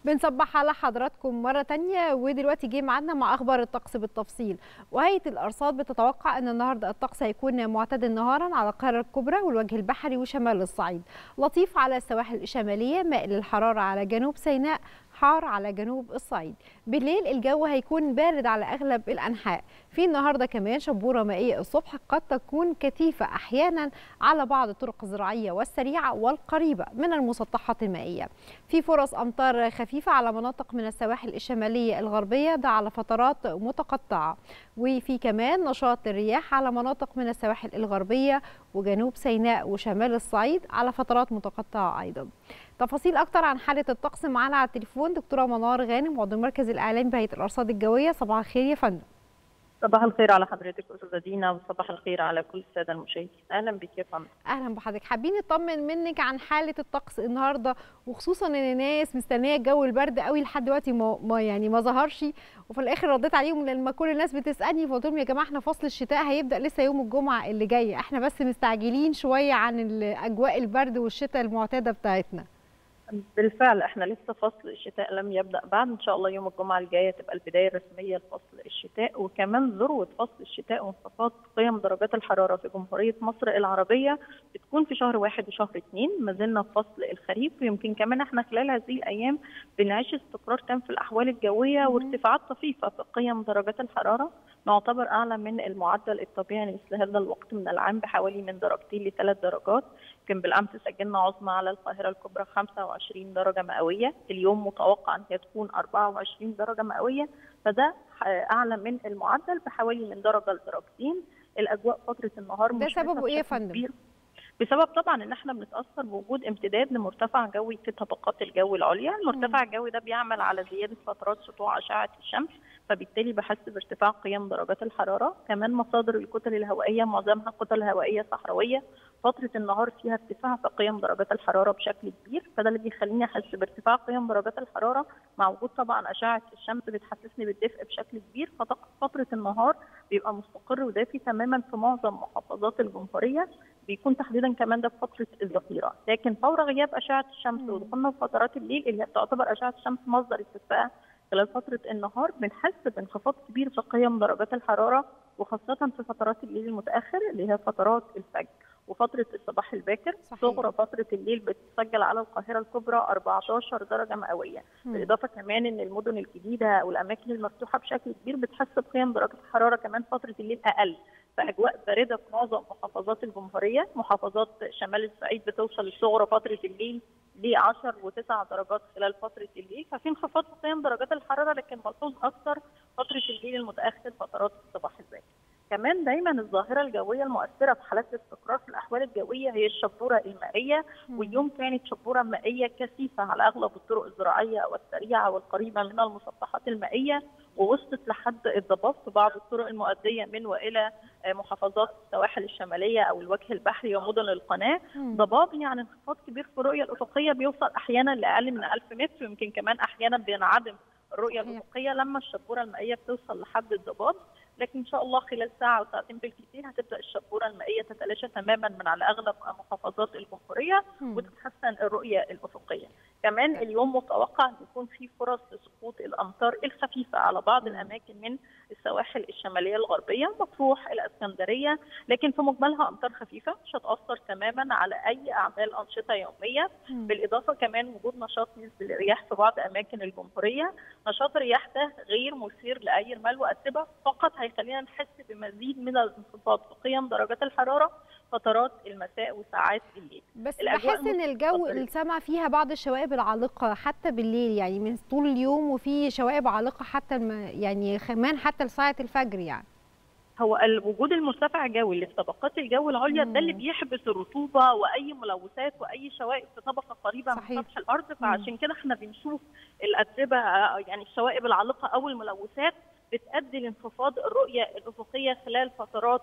بنصبح على حضراتكم مرة تانية ودلوقتي جه ميعادنا مع أخبار الطقس بالتفصيل وهيئة الأرصاد بتتوقع أن النهاردة الطقس هيكون معتدل نهارا على القاهرة الكبرى والوجه البحري وشمال الصعيد لطيف على السواحل الشمالية مائل الحرارة على جنوب سيناء حار على جنوب الصعيد بالليل الجو هيكون بارد على أغلب الأنحاء في النهاردة كمان شبورة مائية الصبح قد تكون كثيفة أحيانا على بعض الطرق الزراعية والسريعة والقريبة من المسطحات المائية في فرص أمطار خفيفة على مناطق من السواحل الشمالية الغربية ده على فترات متقطعة وفي كمان نشاط الرياح على مناطق من السواحل الغربية وجنوب سيناء وشمال الصعيد على فترات متقطعة أيضا تفاصيل اكتر عن حاله الطقس معانا على التليفون دكتوره منار غانم عضو المركز الاعلامي بهيئه الارصاد الجويه صباح الخير يا فندم صباح الخير على حضرتك استاذه دينا وصباح الخير على كل الساده المشاهدين اهلا بك يا فندم اهلا بحضرتك حابين نطمن منك عن حاله الطقس النهارده وخصوصا ان الناس مستنيه الجو البرد قوي لحد دلوقتي ما, ما يعني ما ظهرش وفي الاخر رديت عليهم لما كل الناس بتسالني فقلت لهم يا جماعه احنا فصل الشتاء هيبدا لسه يوم الجمعه اللي جاي احنا بس مستعجلين شويه عن اجواء البرد والشتاء المعتاده بتاعتنا بالفعل احنا لسه فصل الشتاء لم يبدا بعد ان شاء الله يوم الجمعه الجايه تبقى البدايه الرسميه لفصل الشتاء وكمان ذروه فصل الشتاء وانخفاض قيم درجات الحراره في جمهوريه مصر العربيه بتكون في شهر واحد وشهر اثنين ما زلنا في فصل الخريف ويمكن كمان احنا خلال هذه الايام بنعيش استقرار تام في الاحوال الجويه وارتفاعات طفيفه في قيم درجات الحراره نعتبر اعلى من المعدل الطبيعي لمثل هذا الوقت من العام بحوالي من درجتين لثلاث درجات يمكن بالامس سجلنا عظمى على القاهره الكبرى 25 درجه مئويه اليوم متوقع ان هي تكون 24 درجه مئويه فده اعلى من المعدل بحوالي من درجه لدرجتين الاجواء فتره النهار ده سببه ايه يا فندم؟ بسبب طبعا ان احنا بنتاثر بوجود امتداد لمرتفع جوي في طبقات الجو العليا، المرتفع الجوي ده بيعمل على زياده فترات سطوع اشعه الشمس فبالتالي بحس بارتفاع قيم درجات الحراره، كمان مصادر الكتل الهوائيه معظمها كتل هوائيه صحراويه، فتره النهار فيها ارتفاع في قيم درجات الحراره بشكل كبير، فده اللي بيخليني احس بارتفاع قيم درجات الحراره مع وجود طبعا اشعه الشمس بتحسسني بالدفء بشكل كبير، ففتره النهار بيبقى مستقر ودافي تماما في معظم محافظات الجمهوريه، بيكون تحديدا كمان ده في فتره الظهيره، لكن فور غياب اشعه الشمس ودخولنا في فترات الليل اللي تعتبر اشعه الشمس مصدر التدفئه خلال فتره النهار بنحس بانخفاض كبير في قيم درجات الحراره وخاصه في فترات الليل المتاخر اللي هي فترات الفجر وفتره الصباح الباكر صغرى فتره الليل بتسجل على القاهره الكبرى 14 درجه مئويه بالاضافه كمان ان المدن الجديده والاماكن المفتوحه بشكل كبير بتحس بقيم درجه الحراره كمان فتره الليل اقل فاجواء بارده في معظم محافظات الجمهوريه محافظات شمال الصعيد بتوصل الصغرى فتره الليل ل 10 و9 درجات خلال فتره الليل ففي انخفاض في قيم درجات الحراره لكن ملحوظ اكثر فتره الليل المتاخر فترات الصباح الباكر كمان دايما الظاهره الجويه المؤثره في حالات الاستقرار في الاحوال الجويه هي الشبوره المائيه واليوم كانت شبوره مائيه كثيفه على اغلب الطرق الزراعيه والسريعه والقريبه من المسطحات المائيه ووصلت لحد الضباب في بعض الطرق المؤديه من والى محافظات السواحل الشماليه او الوجه البحري ومدن القناه ضباب يعني انخفاض كبير في الرؤيه الافقيه بيوصل احيانا لاقل من 1000 متر ويمكن كمان احيانا بينعدم الرؤيه الافقيه لما الشبوره المائيه بتوصل لحد الضباب لكن ان شاء الله خلال ساعه او ساعتين بالكثير هتبدا الشبوره المائيه تتلاشى تماما من على اغلب محافظات الجمهوريه وتتحسن الرؤيه الافقيه. كمان اليوم متوقع ان يكون في فرص لسقوط الامطار الخفيفه على بعض الاماكن من السواحل الشماليه الغربيه مطروح الاسكندريه لكن في مجملها امطار خفيفه مش هتاثر تماما على اي اعمال انشطه يوميه بالاضافه كمان وجود نشاط نسبي للرياح في بعض اماكن الجمهوريه نشاط الرياح ده غير مثير لاي رمال واتربه فقط هيخلينا نحس بمزيد من الانخفاض في قيم درجات الحراره فترات المساء وساعات الليل بس بحس ان الجو السمع فيها بعض الشوائب العالقه حتى بالليل يعني من طول اليوم وفي شوائب عالقه حتى الم... يعني كمان حتى لساعه الفجر يعني هو وجود المرتفع الجوي اللي في طبقات الجو العليا ده اللي بيحبس الرطوبه واي ملوثات واي شوائب في طبقه قريبه صحيح. من سطح الارض فعشان كده احنا بنشوف الاتربه يعني الشوائب العالقه او الملوثات بتؤدي لانخفاض الرؤيه الافقيه خلال فترات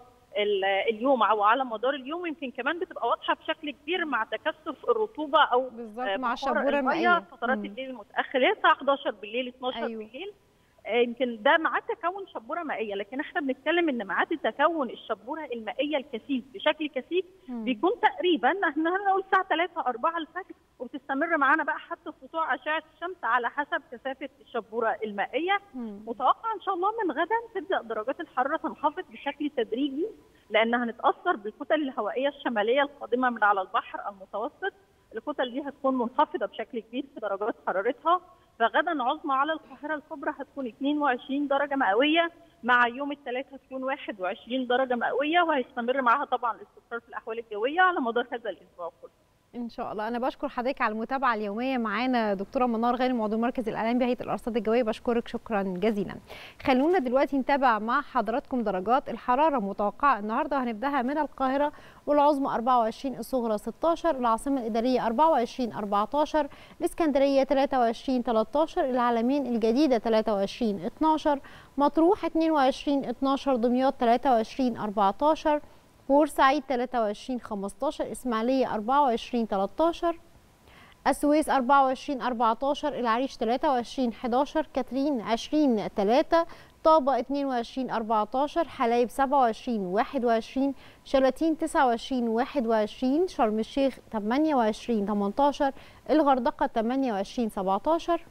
اليوم او على مدار اليوم يمكن كمان بتبقى واضحه بشكل كبير مع تكثف الرطوبه او بالظبط مع الشبوره المائيه فترات الليل المتاخره الساعه 11 بالليل 12 أيوه. بالليل يمكن ده ميعاد تكون شبوره مائيه لكن احنا بنتكلم ان ميعاد تكون الشبوره المائيه الكثيف بشكل كثيف مم. بيكون تقريبا احنا هنقول الساعه 3 4 الفجر وبتستمر معانا بقى حتى سطوع اشعه الشمس على حسب كثافه الشبوره المائيه مم. متوقع ان شاء الله من غدا تبدا درجات الحراره تنخفض بشكل تدريجي لان هنتاثر بالكتل الهوائيه الشماليه القادمه من على البحر المتوسط الكتل دي هتكون منخفضه بشكل كبير في درجات حرارتها فغدا عظمى على القاهره الكبرى هتكون 22 درجه مئويه مع يوم الثلاث هتكون 21 درجه مئويه وهيستمر معاها طبعا الاستقرار في الاحوال الجويه على مدار هذا الاسبوع كله ان شاء الله انا بشكر حضرتك على المتابعه اليوميه معانا دكتوره منار غانم عضو مركز الاعلام بهيئه الارصاد الجويه بشكرك شكرا جزيلا خلونا دلوقتي نتابع مع حضراتكم درجات الحراره المتوقعه النهارده هنبداها من القاهره والعظمى 24 الصغرى 16 العاصمه الاداريه 24 14 الاسكندريه 23 13 العلمين الجديده 23 12 مطروح 22 12 دمياط 23 14 بورسعيد 23 15 اسماعيليه 24 13 السويس 24 14 العريش 23 11 كاترين 20 3 طابة 22 14 حلايب 27 21 شلاتين 29 21 شرم الشيخ 28 18 الغردقة 28 17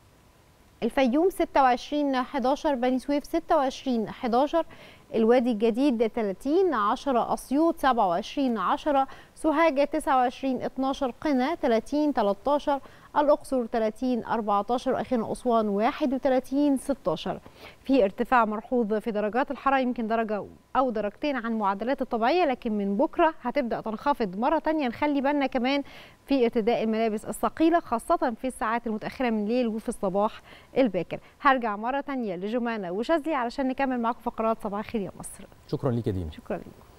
الفيوم 26 11 بني سويف 26 11 الوادي الجديد 30 10 أسيوط 27 10 سوهاج 29 12 قنا 30 13 الأقصر 30 14 وأخيرا أسوان 31 16 في ارتفاع ملحوظ في درجات الحرارة يمكن درجة أو درجتين عن معدلات الطبيعية لكن من بكرة هتبدأ تنخفض مرة تانية نخلي بالنا كمان في ارتداء الملابس الثقيلة خاصة في الساعات المتأخرة من الليل وفي الصباح الباكر هرجع مرة تانية لجمانة وشاذلي علشان نكمل معاكم فقرات صباح الخير يا مصر شكرا ليك يا دينا شكرا لكم